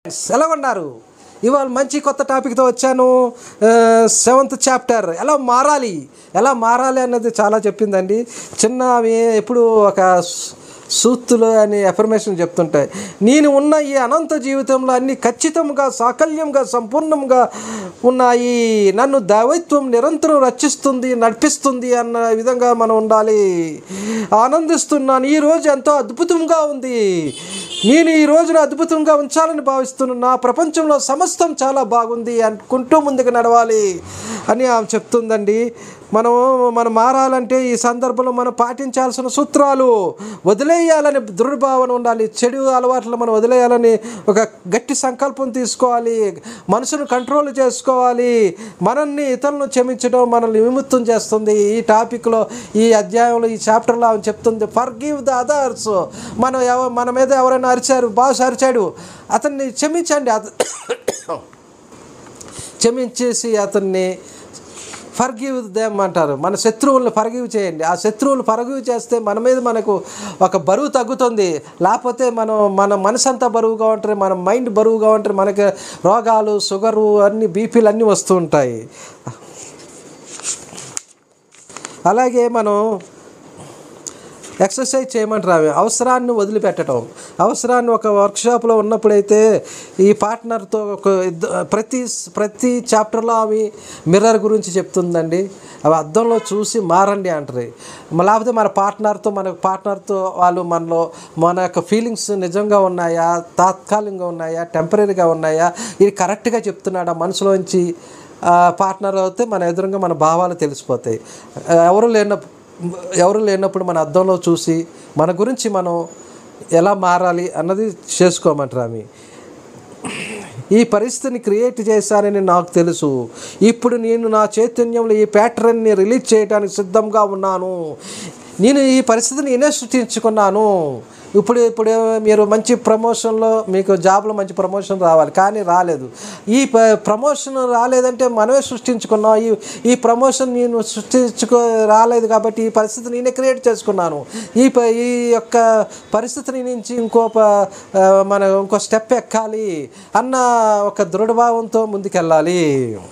ఎలా ఉన్నారు ఇవాళ మంచి కొత్త టాపిక్తో వచ్చాను సెవెంత్ చాప్టర్ ఎలా మారాలి ఎలా మారాలి అన్నది చాలా చెప్పిందండి చిన్న అవి ఎప్పుడు ఒక స్- సూక్తులు అని ఎఫర్మేషన్ చెప్తుంటాయి నేను ఉన్న ఈ అనంత జీవితంలో అన్ని ఖచ్చితంగా సాకల్యంగా సంపూర్ణంగా ఉన్నాయి నన్ను దైవత్వం నిరంతరం రక్షిస్తుంది నడిపిస్తుంది అన్న విధంగా మనం ఉండాలి ఆనందిస్తున్నాను ఈ రోజు ఎంతో అద్భుతంగా ఉంది నేను ఈ రోజున అద్భుతంగా ఉంచాలని భావిస్తున్నాను నా ప్రపంచంలో సమస్తం చాలా బాగుంది అనుకుంటూ ముందుకు నడవాలి అని ఆమె చెప్తుందండి మనం మనం మారాలంటే ఈ సందర్భంలో మనం పాటించాల్సిన సూత్రాలు వదిలేయాలని దృఢభావన ఉండాలి చెడు అలవాట్లు మనం వదిలేయాలని ఒక గట్టి సంకల్పం తీసుకోవాలి మనసును కంట్రోల్ చేసుకోవాలి మనల్ని ఇతరులను క్షమించడం మనల్ని విముక్తం చేస్తుంది ఈ టాపిక్లో ఈ అధ్యాయంలో ఈ చాప్టర్లో ఆమె చెప్తుంది ఫర్ గివ్ ద అదర్స్ మనం ఎవ మన మీద ఎవరైనా అరిచారు బాస్ అరిచాడు అతన్ని క్షమించండి అత క్షమించేసి అతన్ని ఫర్గివ్ దేమ్ అంటారు మన శత్రువులను ఫర్గివ్ చేయండి ఆ శత్రువులు ఫర్గివ్ చేస్తే మన మీద మనకు ఒక బరువు తగ్గుతుంది లేకపోతే మనం మన మనసు అంతా బరువుగా ఉంటుంది మన మైండ్ బరువుగా ఉంటుంది మనకి రోగాలు షుగరు అన్ని బీపీలు అన్నీ వస్తూ ఉంటాయి అలాగే మనం ఎక్సర్సైజ్ చేయమంటారు ఆమె అవసరాన్ని వదిలిపెట్టడం అవసరాన్ని ఒక వర్క్షాప్లో ఉన్నప్పుడైతే ఈ పార్ట్నర్తో ఒక ఇద్ద- ప్రతి ప్రతి చాప్టర్లో ఆమె మిర్రర్ గురించి చెప్తుందండి అవి అద్దంలో చూసి మారండి అంటారు మ- లేకపోతే మన పార్ట్నర్తో మన పార్ట్నర్తో వాళ్ళు మనలో మన యొక్క ఫీలింగ్స్ నిజంగా ఉన్నాయా తాత్కాలికంగా ఉన్నాయా టెంపరీగా ఉన్నాయా ఇది కరెక్ట్గా చెప్తున్నాడా మనసులోంచి పార్ట్నర్ అయితే మన ఎదురుగా మన భావాలు తెలిసిపోతాయి ఆ, ఎవరు లేనప్పుడు ఎవరు లేనప్పుడు మన అద్దంలో చూసి మన గురించి మనం ఎలా మారాలి అన్నది చేసుకోమంటారు ఆమె ఈ పరిస్థితిని క్రియేట్ చేశానని నాకు తెలుసు ఇప్పుడు నేను నా చైతన్యంలో ఈ ప్యాటర్న్ని రిలీజ్ చేయడానికి సిద్ధంగా ఉన్నాను నేను ఈ పరిస్థితిని నేనే సృష్టించుకున్నాను ఇప్పుడు ఇప్పుడు మీరు మంచి ప్రమోషన్లో మీకు జాబ్లో మంచి ప్రమోషన్ రావాలి కానీ రాలేదు ఈ ప- ప్రమోషన్ రాలేదంటే మనమే సృష్టించుకున్నాం ఈ ఈ ప్రమోషన్ నేను సృష్టించుకో రాలేదు కాబట్టి ఈ పరిస్థితిని నేనే క్రియేట్ చేసుకున్నాను ఈ ప- ఈ యొక్క పరిస్థితిని నుంచి ఇంకో ప- ఆ, మన ఇంకో స్టెప్ ఎక్కాలి అన్న ఒక దృఢభావంతో ముందుకెళ్ళాలి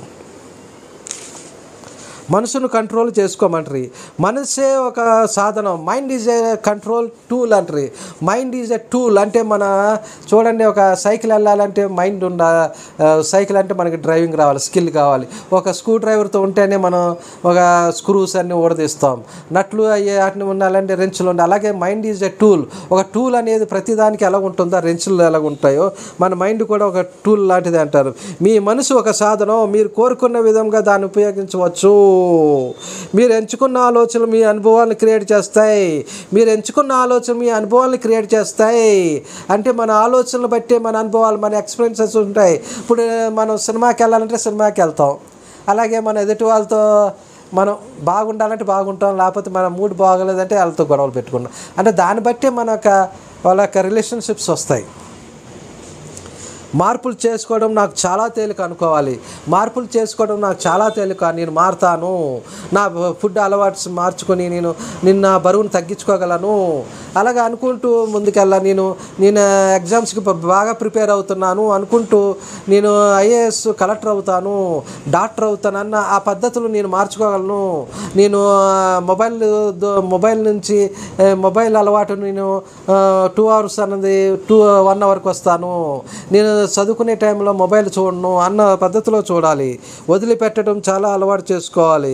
మనసును కంట్రోల్ చేసుకోమంటారు మనసే ఒక సాధనం mind is a control tool అంటారు మైండ్ ఈజ్ ఏ టూల్ అంటే మన చూడండి ఒక సైకిల్ వెళ్ళాలంటే మైండ్ ఉండ ఆ, సైకిల్ అంటే మనకి డ్రైవింగ్ రావాలి స్కిల్ కావాలి ఒక స్క్రూ డ్రైవర్తో ఉంటేనే మనం ఒక స్క్రూస్ అన్ని ఊడదీస్తాం నట్లు అయ్యే వాటిని ఉండాలంటే రెంచులు ఉండాలి అలాగే మైండ్ ఈజ్ ఎ టూల్ ఒక టూల్ అనేది ప్రతిదానికి ఎలా ఉంటుందో రెంచులు ఎలా ఉంటాయో మన మైండ్ కూడా ఒక టూల్ లాంటిది అంటారు మీ మనసు ఒక సాధనం మీరు కోరుకున్న విధంగా దాన్ని ఉపయోగించవచ్చు మీరు ఎంచుకున్న ఆలోచనలు మీ అనుభవాలను క్రియేట్ చేస్తాయి మీరు ఎంచుకున్న ఆలోచన మీ అనుభవాలను క్రియేట్ చేస్తాయి అంటే మన ఆలోచనలు బట్టే మన అనుభవాలు మన ఎక్స్పీరియన్సెస్ ఉంటాయి ఇప్పుడు మనం సినిమాకి వెళ్ళాలంటే సినిమాకి వెళ్తాం అలాగే మన ఎదుటి వాళ్ళతో మనం బాగుండాలంటే బాగుంటాం లేకపోతే మన మూడ్ బాగలేదంటే వాళ్ళతో గొడవలు పెట్టుకుంటాం అంటే దాన్ని బట్టే మన యొక్క వాళ్ళ యొక్క రిలేషన్షిప్స్ వస్తాయి మార్పులు చేసుకోవడం నాకు చాలా తేలిక అనుకోవాలి మార్పులు చేసుకోవడం నాకు చాలా తేలిక నేను మారుతాను నా ఫుడ్ అలవాట్స్ మార్చుకొని నేను నిన్న బరువును తగ్గించుకోగలను అలాగా అనుకుంటూ ముందుకెళ్ళా నేను నేను ఎగ్జామ్స్కి ప- బాగా ప్రిపేర్ అవుతున్నాను అనుకుంటూ నేను ఐఏఎస్ కలెక్టర్ అవుతాను డాక్టర్ అవుతాను అన్న ఆ పద్ధతులు నేను మార్చుకోగలను నేను ఆ, మొబైల్ దో- మొబైల్ నుంచి ఏ, మొబైల్ అలవాటు నేను టూ అవర్స్ అన్నది టూ వన్ అవర్కి వస్తాను నేను చదువుకునే టైంలో మొబైల్ చూడను అన్న పద్ధతిలో చూడాలి వదిలిపెట్టడం చాలా అలవాటు చేసుకోవాలి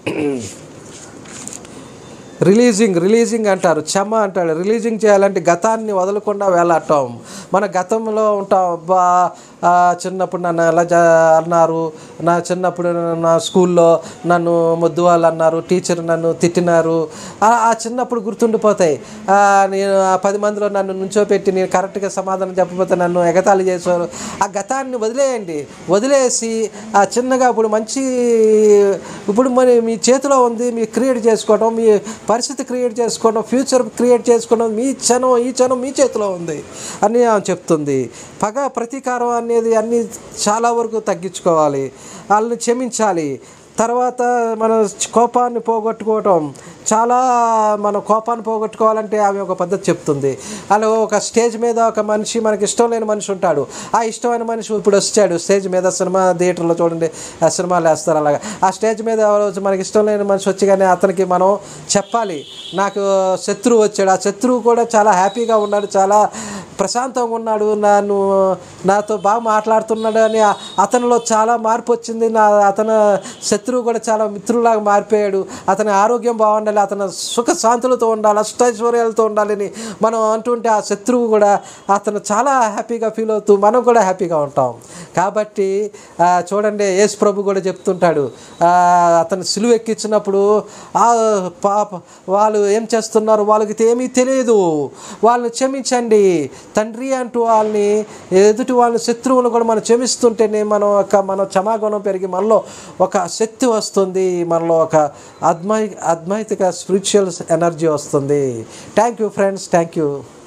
రిలీజింగ్ రిలీజింగ్ అంటారు క్షమ అంటాడు రిలీజింగ్ చేయాలంటే గతాన్ని వదలకుండా వెళ్ళటం మన గతంలో ఉంటాం అబ్బా ఆ, చిన్నప్పుడు నన్ను ఎలా జా అన్నారు నా చిన్నప్పుడు నా స్కూల్లో నన్ను మొద్దు వాళ్ళు అన్నారు టీచర్ నన్ను తిట్టినారు ఆ ఆ చిన్నప్పుడు గుర్తుండిపోతాయి ఆ, నేను ఆ పది మందిలో నన్ను నుంచోపెట్టి నేను కరెక్ట్గా సమాధానం చెప్పకపోతే నన్ను ఎగతాళి చేశారు ఆ గతాన్ని వదిలేయండి వదిలేసి ఆ చిన్నగా ఇప్పుడు మంచి ఇప్పుడు మరి మీ చేతిలో ఉంది మీ క్రియేట్ చేసుకోవడం మీ పరిస్థితి క్రియేట్ చేసుకోవడం ఫ్యూచర్ క్రియేట్ చేసుకోవడం మీ క్షణం ఈ క్షణం మీ చేతిలో ఉంది అని ఆమె చెప్తుంది పగ ప్రతీకారం అనేది అన్నీ చాలా వరకు తగ్గించుకోవాలి వాళ్ళని క్షమించాలి తర్వాత మన కోపాన్ని పోగొట్టుకోవటం చాలా మన కోపాన్ని పోగొట్టుకోవాలంటే ఆమె ఒక పద్ధతి చెప్తుంది అలా ఒక స్టేజ్ మీద ఒక మనిషి మనకి ఇష్టం లేని మనిషి ఉంటాడు ఆ ఇష్టమైన మనిషి ఇప్పుడు వచ్చాడు స్టేజ్ మీద సినిమా థియేటర్లో చూడండి ఆ సినిమాలు వేస్తారు అలాగా ఆ స్టేజ్ మీద ఎవరో వచ్చి మనకి ఇష్టం లేని మనిషి వచ్చి కానీ అతనికి మనం చెప్పాలి నాకు శత్రువు వచ్చాడు ఆ శత్రువు కూడా చాలా హ్యాపీగా ఉన్నాడు చాలా ప్రశాంతంగా ఉన్నాడు నన్ను నాతో బాగా మాట్లాడుతున్నాడు అని ఆ- అతనిలో చాలా మార్పు వచ్చింది నా అతను శత్రువు కూడా చాలా మిత్రులాగా మారిపోయాడు అతని ఆరోగ్యం బాగుండాలి అతను సుఖ శాంతులతో ఉండాలి అష్టైశ్వర్యాలతో ఉండాలని మనం అంటుంటే ఆ శత్రువు కూడా అతను చాలా హ్యాపీగా ఫీల్ అవుతూ మనం కూడా హ్యాపీగా ఉంటాం కాబట్టి ఆ, చూడండి యేసు ప్రభు కూడా చెప్తుంటాడు ఆ, అతను సిలువ ఎక్కించినప్పుడు ఆ పాప వాళ్ళు ఏం చేస్తున్నారు వాళ్ళకి ఏమీ తెలియదు వాళ్ళని క్షమించండి తండ్రి అంటూ వాళ్ళని ఎదుటి వాళ్ళ శత్రువులు కూడా మనం క్షమిస్తుంటేనే మనం ఒక మన క్షమాగుణం పెరిగి మనలో ఒక శక్తి వస్తుంది మనలో ఒక అద్మై అద్మైతిక స్పిరిచువల్ ఎనర్జీ వస్తుంది thank you friends thank you